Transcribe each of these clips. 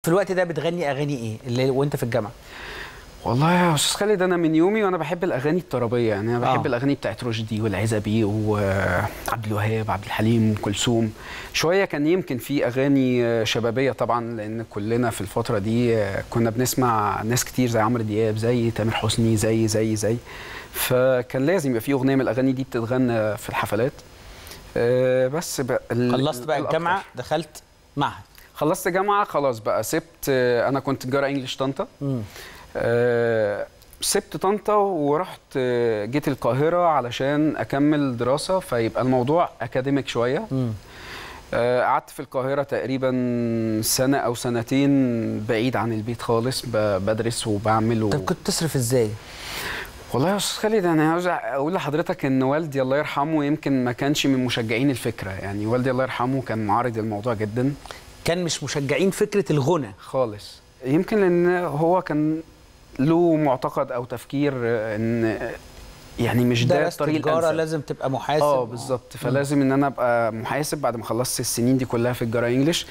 في الوقت ده بتغني اغاني ايه اللي وانت في الجامعه والله يا استاذ خالد انا من يومي وانا بحب الاغاني الطربيه يعني انا بحب آه. آه. الاغاني بتاعت رشدي والعزبي وعبد الوهاب عبد الحليم ام كلثوم شويه كان يمكن في اغاني شبابيه طبعا لان كلنا في الفتره دي كنا بنسمع ناس كتير زي عمرو دياب زي تامر حسني زي زي زي فكان لازم يبقى في اغنيه من الاغاني دي بتتغنى في الحفلات آه، بس بقى ال- خلصت بقى الأكتر. الجامعه دخلت معهد خلصت جامعه خلاص بقى سبت آه، انا كنت تجاره انجلش طنطا مم. آه، سبت طنطا ورحت آه، جيت القاهرة علشان أكمل دراسة فيبقى الموضوع أكاديميك شوية مم. آه، قعدت في القاهرة تقريبا سنة أو سنتين بعيد عن البيت خالص ب- بدرس وبعمل و... طب كنت تصرف ازاي والله يا أستاذ خالد أنا عاوز أقول لحضرتك إن والدي الله يرحمه يمكن ما كانش من مشجعين الفكرة يعني والدي الله يرحمه كان معارض الموضوع جدا كان مش مشجعين فكره الغنى خالص يمكن لان هو كان له معتقد او تفكير ان يعني مش ده درست الطريق تجاره الانسب لازم تبقى محاسب اه بالظبط فلازم ان انا ابقى محاسب بعد ما خلصت السنين دي كلها في الجرا انجلش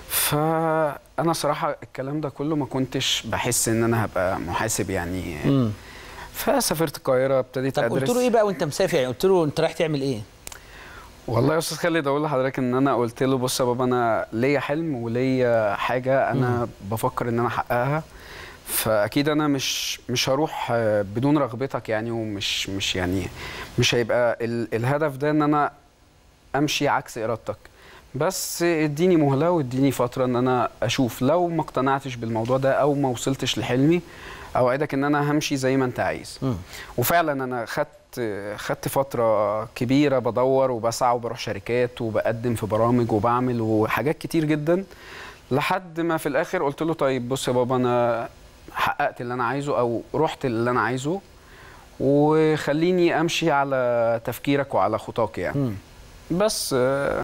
فانا صراحه الكلام ده كله ما كنتش بحس ان انا هبقى محاسب يعني مم. فسافرت القاهره ابتديت طب ادرس قلت له ايه بقى وانت مسافر يعني قلت له انت رايح تعمل ايه والله يا استاذ خالد اقول لحضرتك ان انا قلت له بص يا بابا انا ليا حلم وليا حاجه انا بفكر ان انا احققها فاكيد انا مش مش هروح آه، بدون رغبتك يعني ومش مش يعني مش هيبقى ال الهدف ده ان انا امشي عكس ارادتك بس اديني مهله واديني فتره ان انا اشوف لو ما اقتنعتش بالموضوع ده او ما وصلتش لحلمي اوعدك ان انا همشي زي ما انت عايز مم. وفعلا انا خدت خدت فتره كبيره بدور وبسعى وبروح شركات وبقدم في برامج وبعمل وحاجات كتير جدا لحد ما في الاخر قلت له طيب بص يا بابا انا حققت اللي انا عايزه او رحت اللي انا عايزه وخليني امشي على تفكيرك وعلى خطاك يعني مم. بس آه،